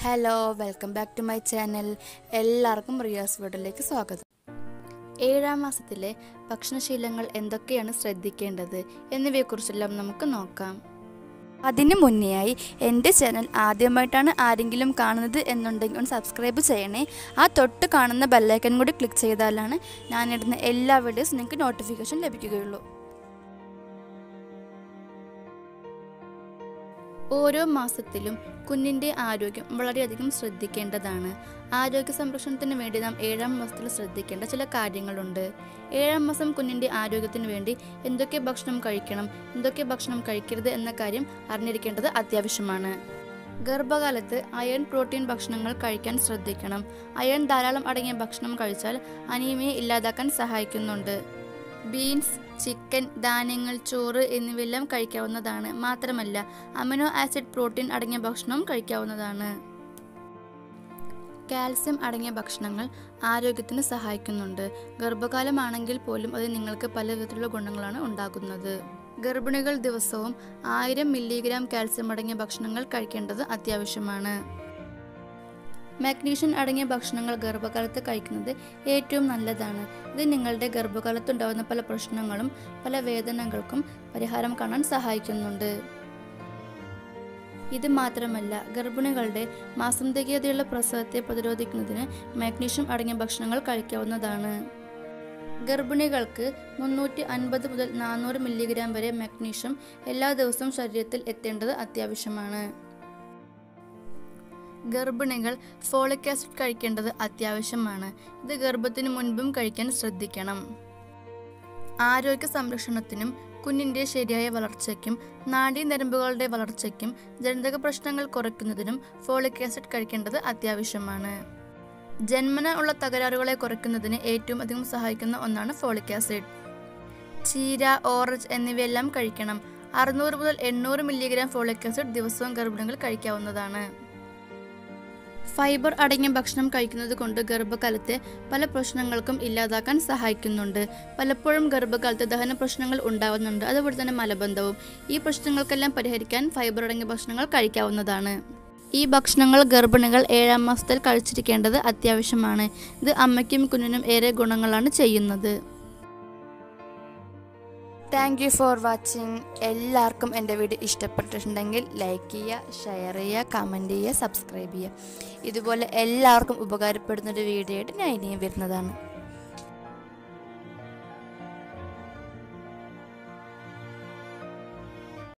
hello welcome back to my channel എല്ലാവർക്കും റിയാസ് വീഡിയോയിലേക്ക് സ്വാഗതം ഏഴാം മാസത്തിലെ ഭക്ഷണശീലങ്ങൾ എന്തൊക്കെയാണ് ശ്രദ്ധിക്കേണ്ടത് എന്നിവയെക്കുറിച്ചെല്ലാം നമുക്ക് നോക്കാം അതിന് മുന്നെയായി എൻ്റെ ചാനൽ ആദ്യമായിട്ടാണ് ആരെങ്കിലും കാണുന്നത് എന്നുണ്ടെങ്കിൽ ഒന്ന് സബ്സ്ക്രൈബ് ചെയ്യണേ ആ തൊട്ട് കാണുന്ന ബെല്ലൈക്കൻ കൂടി ക്ലിക്ക് ചെയ്താലാണ് ഞാനിടുന്ന എല്ലാ വീഡിയോസും നിങ്ങൾക്ക് നോട്ടിഫിക്കേഷൻ ലഭിക്കുകയുള്ളൂ ഓരോ മാസത്തിലും കുഞ്ഞിൻ്റെ ആരോഗ്യം വളരെയധികം ശ്രദ്ധിക്കേണ്ടതാണ് ആരോഗ്യ സംരക്ഷണത്തിന് വേണ്ടി നാം ഏഴാം മാസത്തിൽ ശ്രദ്ധിക്കേണ്ട ചില കാര്യങ്ങളുണ്ട് ഏഴാം മാസം കുഞ്ഞിൻ്റെ ആരോഗ്യത്തിന് വേണ്ടി എന്തൊക്കെ ഭക്ഷണം കഴിക്കണം എന്തൊക്കെ ഭക്ഷണം കഴിക്കരുത് എന്ന കാര്യം അറിഞ്ഞിരിക്കേണ്ടത് അത്യാവശ്യമാണ് ഗർഭകാലത്ത് അയൺ പ്രോട്ടീൻ ഭക്ഷണങ്ങൾ കഴിക്കാൻ ശ്രദ്ധിക്കണം അയൺ ധാരാളം അടങ്ങിയ ഭക്ഷണം കഴിച്ചാൽ അനീമിയെ ഇല്ലാതാക്കാൻ സഹായിക്കുന്നുണ്ട് ബീൻസ് ചിക്കൻ ധാന്യങ്ങൾ ചോറ് എന്നിവയെല്ലാം കഴിക്കാവുന്നതാണ് മാത്രമല്ല അമിനോ ആസിഡ് പ്രോട്ടീൻ അടങ്ങിയ ഭക്ഷണവും കഴിക്കാവുന്നതാണ് കാൽസ്യം അടങ്ങിയ ഭക്ഷണങ്ങൾ ആരോഗ്യത്തിന് സഹായിക്കുന്നുണ്ട് ഗർഭകാലമാണെങ്കിൽ പോലും അത് നിങ്ങൾക്ക് പല വിധത്തിലുള്ള ഗുണങ്ങളാണ് ഉണ്ടാകുന്നത് ഗർഭിണികൾ ദിവസവും ആയിരം മില്ലിഗ്രാം കാൽസ്യം അടങ്ങിയ ഭക്ഷണങ്ങൾ കഴിക്കേണ്ടത് അത്യാവശ്യമാണ് മാഗ്നീഷ്യൻ അടങ്ങിയ ഭക്ഷണങ്ങൾ ഗർഭകാലത്ത് കഴിക്കുന്നത് ഏറ്റവും നല്ലതാണ് ഇത് നിങ്ങളുടെ ഗർഭകാലത്തുണ്ടാകുന്ന പല പ്രശ്നങ്ങളും പല വേദനകൾക്കും പരിഹാരം കാണാൻ സഹായിക്കുന്നുണ്ട് ഇത് മാത്രമല്ല ഗർഭിണികളുടെ മാസം തികയതയുള്ള പ്രസവത്തെ പ്രതിരോധിക്കുന്നതിന് മാഗ്നീഷ്യം അടങ്ങിയ ഭക്ഷണങ്ങൾ കഴിക്കാവുന്നതാണ് ഗർഭിണികൾക്ക് മുന്നൂറ്റി അൻപത് മുതൽ നാനൂറ് മില്ലിഗ്രാം വരെ മാഗ്നീഷ്യം എല്ലാ ദിവസവും ശരീരത്തിൽ എത്തേണ്ടത് അത്യാവശ്യമാണ് ഗർഭിണികൾ ഫോളിക് ആസിഡ് കഴിക്കേണ്ടത് അത്യാവശ്യമാണ് ഇത് ഗർഭത്തിന് മുൻപും കഴിക്കാൻ ശ്രദ്ധിക്കണം ആരോഗ്യ സംരക്ഷണത്തിനും കുഞ്ഞിൻ്റെ ശരിയായ വളർച്ചയ്ക്കും നാഡീനരമ്പുകളുടെ വളർച്ചയ്ക്കും ജനിതക പ്രശ്നങ്ങൾ കുറയ്ക്കുന്നതിനും ഫോളിക് ആസിഡ് കഴിക്കേണ്ടത് അത്യാവശ്യമാണ് ജന്മന ഉള്ള തകരാറുകളെ കുറയ്ക്കുന്നതിന് ഏറ്റവും അധികം സഹായിക്കുന്ന ഒന്നാണ് ഫോളിക് ആസിഡ് ചീര ഓറഞ്ച് എന്നിവയെല്ലാം കഴിക്കണം അറുന്നൂറ് മുതൽ എണ്ണൂറ് മില്ലിഗ്രാം ഫോളിക് ആസിഡ് ദിവസവും ഗർഭിണികൾ കഴിക്കാവുന്നതാണ് ഫൈബർ അടങ്ങിയ ഭക്ഷണം കഴിക്കുന്നത് കൊണ്ട് ഗർഭകാലത്തെ പല പ്രശ്നങ്ങൾക്കും ഇല്ലാതാക്കാൻ സഹായിക്കുന്നുണ്ട് പലപ്പോഴും ഗർഭകാലത്ത് ദഹന പ്രശ്നങ്ങൾ ഉണ്ടാവുന്നുണ്ട് അതുപോലെ തന്നെ മലബന്ധവും ഈ പ്രശ്നങ്ങൾക്കെല്ലാം പരിഹരിക്കാൻ ഫൈബർ അടങ്ങിയ ഭക്ഷണങ്ങൾ കഴിക്കാവുന്നതാണ് ഈ ഭക്ഷണങ്ങൾ ഗർഭിണികൾ ഏഴാം മാസത്തിൽ കഴിച്ചിരിക്കേണ്ടത് അത്യാവശ്യമാണ് ഇത് അമ്മയ്ക്കും കുഞ്ഞിനും ഏറെ ഗുണങ്ങളാണ് ചെയ്യുന്നത് താങ്ക് യു ഫോർ വാച്ചിങ് എല്ലാവർക്കും എൻ്റെ വീഡിയോ ഇഷ്ടപ്പെട്ടിട്ടുണ്ടെങ്കിൽ ലൈക്ക് ചെയ്യുക ഷെയർ ചെയ്യുക കമൻറ്റ് ചെയ്യുക സബ്സ്ക്രൈബ് ചെയ്യുക ഇതുപോലെ എല്ലാവർക്കും ഉപകാരപ്പെടുന്ന ഒരു വീഡിയോ ആയിട്ട് ഞാൻ ഇനിയും വരുന്നതാണ്